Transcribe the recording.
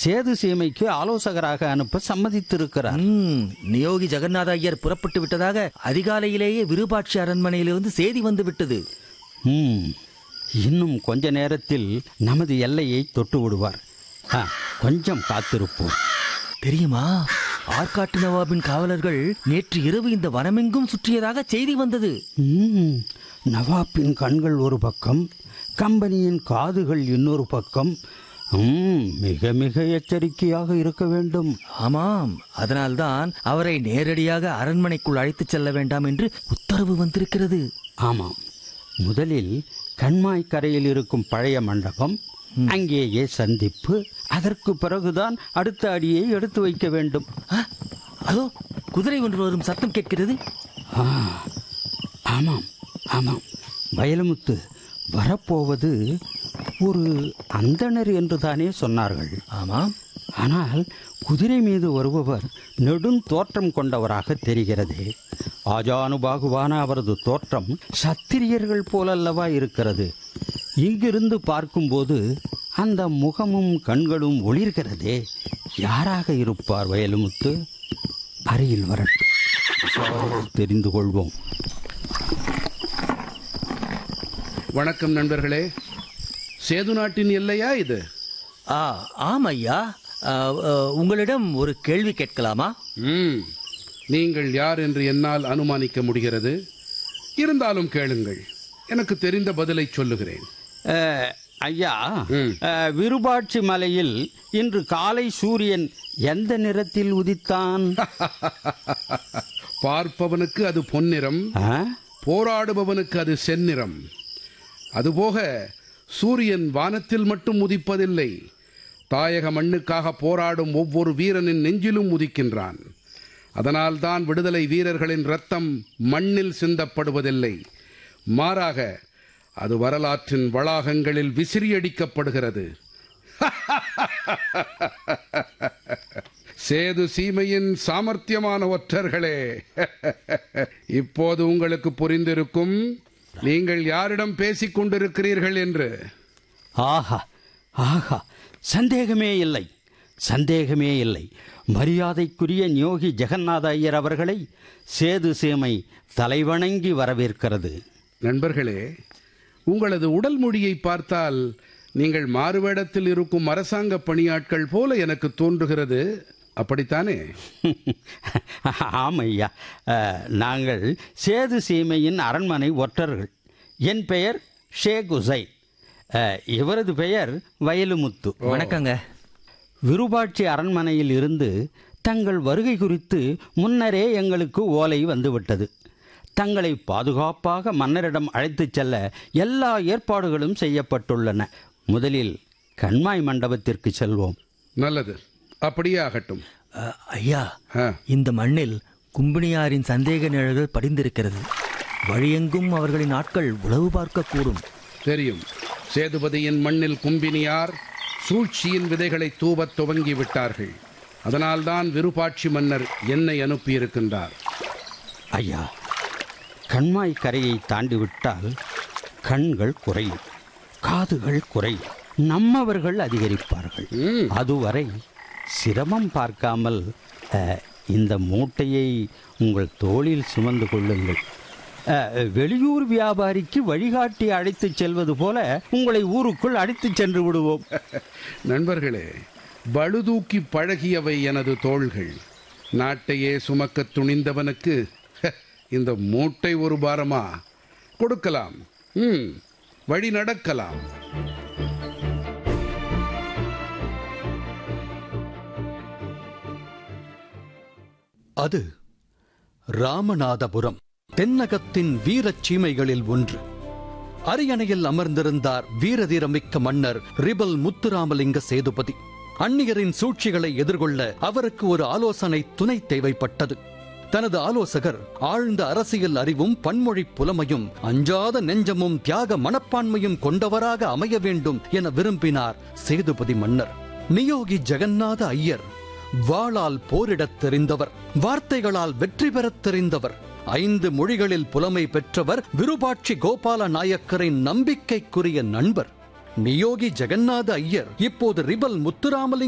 சேது சீமைக்கு ஆலோசகராக அனுப்ப சம்மதித்திருக்கிறார் ம், நியோகி ஜெகநாத ஐயர் புறப்பட்டு விட்டதாக அதிகாலையிலேயே விருபாட்சி அரண்மனையிலிருந்து செய்தி வந்து விட்டது ம், இன்னும் கொஞ்ச நேரத்தில் நமது எல்லையை தொட்டு விடுவார் ஆ, கொஞ்சம் காத்திருப்போம் தெரியுமா ஆற்காட்டு நவாபின் காவலர்கள் நேற்று இரவு இந்த வனமெங்கும் சுற்றியதாக செய்தி வந்தது ம், நவாப்பின் கண்கள் ஒரு பக்கம் கம்பெனியின் காதுகள் இன்னொரு பக்கம் ம், மிக மிக எச்சரிக்கையாக இருக்க வேண்டும் ஆமாம் அதனால்தான் அவரை நேரடியாக அரண்மனைக்குள் அழைத்துச் செல்ல வேண்டாம் என்று உத்தரவு வந்திருக்கிறது ஆமாம் முதலில் கண்மாய் கரையில் இருக்கும் பழைய மண்டபம் அங்கேயே சந்திப்பு அதற்கு பிறகுதான் அடுத்த அடியை எடுத்து வைக்க வேண்டும் ஆ, அதோ குதிரை ஒன்று வரும் சத்தம் கேட்கிறது ஆ, ஆமாம் ஆமாம் வயலமுத்து வரப்போவது ஒரு அந்தணர் என்று தானே சொன்னார்கள் ஆமாம் ஆனால் குதிரை மீது வருபவர் நெடும் தோற்றம் கொண்டவராக தெரிகிறது ஆஜானுபாகுவான அவரது தோற்றம் சத்திரியர்கள் போலல்லவா இருக்கிறது இங்கிருந்து பார்க்கும்போது அந்த முகமும் கண்களும் ஒளிர்கிறதே யாராக இருப்பார் வயலுமுத்து அருகில் வரட்டும் விசாரித்து தெரிந்து கொள்வோம் வணக்கம் நண்பர்களே சேது நாட்டின் எல்லையா இது ஆ ஆம் ஐயா ஆ, ஆ, உங்களிடம் ஒரு கேள்வி கேட்கலாமா ம் நீங்கள் யார் என்று என்னால் அனுமானிக்க முடிகிறது இருந்தாலும் கேளுங்கள் எனக்கு தெரிந்த பதிலை சொல்லுகிறேன் அஹ், ஐயா ம். அஹ், விருபாட்சி மலையில் இன்று காலை சூரியன் எந்த நிறத்தில் உதித்தான் பார்ப்பவனுக்கு அது பொன்னிறம் ஆ? போராடுபவனுக்கு அது செந்நிறம் அதுபோக சூரியன் வானத்தில் மட்டும் உதிப்பதில்லை தாயக மண்ணுக்காக போராடும் ஒவ்வொரு வீரனின் நெஞ்சிலும் உதிக்கின்றான் அதனால்தான் விடுதலை வீரர்களின் ரத்தம் மண்ணில் சிந்தப்படுவதில்லை மாறாக அது வரலாற்றின் வளாகங்களில் விசிறியடிக்கப்படுகிறது சேது சீமையின் சாமர்த்தியமான ஒற்றர்களே இப்போது உங்களுக்கு புரிந்திருக்கும் நீங்கள் யாரிடம் பேசிக் கொண்டிருக்கிறீர்கள் என்று ஆஹா ஆஹா சந்தேகமே இல்லை சந்தேகமே இல்லை மரியாதைக்குரிய ஞோகி ஜெகநாத ஐயர் அவர்களை சேது சேமை தலைவணங்கி வரவேற்கிறது நண்பர்களே உங்களது உடல் மொழியை பார்த்தால் நீங்கள் மாறுவேடத்தில் இருக்கும் அரசாங்க பணியாட்கள் போல எனக்கு தோன்றுகிறது அப்படித்தானே ஆம் ஐயா அஹ், நாங்கள் சேது சீமையின் அரண்மனை ஒற்றர்கள் என் பெயர் ஷேக் உசைன் அஹ், இவரது பெயர் வயலுமுத்து வணக்கங்க விருபாட்சி அரண்மனையில் இருந்து தங்கள் வருகை குறித்து முன்னரே எங்களுக்கு ஓலை வந்துவிட்டது தங்களை பாதுகாப்பாக மன்னரிடம் அழைத்துச் செல்ல எல்லா ஏற்பாடுகளும் செய்யப்பட்டுள்ளன முதலில் கண்மாய் மண்டபத்திற்கு செல்வோம் நல்லது அப்படியே ஆகட்டும் ஆ, ஐயா ஆ, இந்த மண்ணில் கும்பினியாரின் சந்தேக நிழல்கள் படிந்திருக்கிறது வழியெங்கும் அவர்களின் ஆட்கள் உளவு பார்க்கக்கூடும் தெரியும் சேதுபதியின் மண்ணில் கும்பினியார் சூழ்ச்சியின் விதைகளை தூவத் துவங்கி விட்டார்கள் அதனால்தான் விருப்பாட்சி மன்னர் என்னை அனுப்பியிருக்கின்றார் ஐயா கண்மாய் கரையை தாண்டிவிட்டால் கண்கள் குறையும் காதுகள் குறையும் நம்மவர்கள் அதிகரிப்பார்கள் ம். அதுவரை சிரமம் பார்க்காமல் அஹ், இந்த மூட்டையை உங்கள் தோளில் சுமந்து கொள்ளுங்கள் அஹ், வெளியூர் வியாபாரிக்கு வழிகாட்டி அழைத்துச் செல்வது போல உங்களை ஊருக்குள் அழைத்துச் சென்று விடுவோம் நண்பர்களே பழுதூக்கி பழகியவை எனது தோள்கள் நாட்டையே சுமக்கத் துணிந்தவனுக்கு இந்த மூட்டை ஒரு பாரமா கொடுக்கலாம் ம் வழி நடக்கலாம் அது ராமநாதபுரம் தென்னகத்தின் வீரச் சீமைகளில் ஒன்று அரியணையில் அமர்ந்திருந்தார் வீரதீரமிக்க மன்னர் ரிபல் முத்துராமலிங்க சேதுபதி அந்நியரின் சூழ்ச்சிகளை எதிர்கொள்ள அவருக்கு ஒரு ஆலோசனை துணை தேவைப்பட்டது தனது ஆலோசகர் ஆழ்ந்த அரசியல் அறிவும் பன்மொழி புலமையும் அஞ்சாத நெஞ்சமும் தியாக மனப்பான்மையும் கொண்டவராக அமைய வேண்டும் என விரும்பினார் சேதுபதி மன்னர் நியோகி ஜெகநாத ஐயர் வாளால் போரிடத் தெரிந்தவர் வார்த்தைகளால் வெற்றி பெறத் தெரிந்தவர் ஐந்து மொழிகளில் புலமை பெற்றவர் விருபாட்சி கோபால நாயக்கரின் நம்பிக்கைக்குரிய நண்பர் நியோகி ஜெகநாத ஐயர் இப்போது ரிபல் முத்துராமலிங்க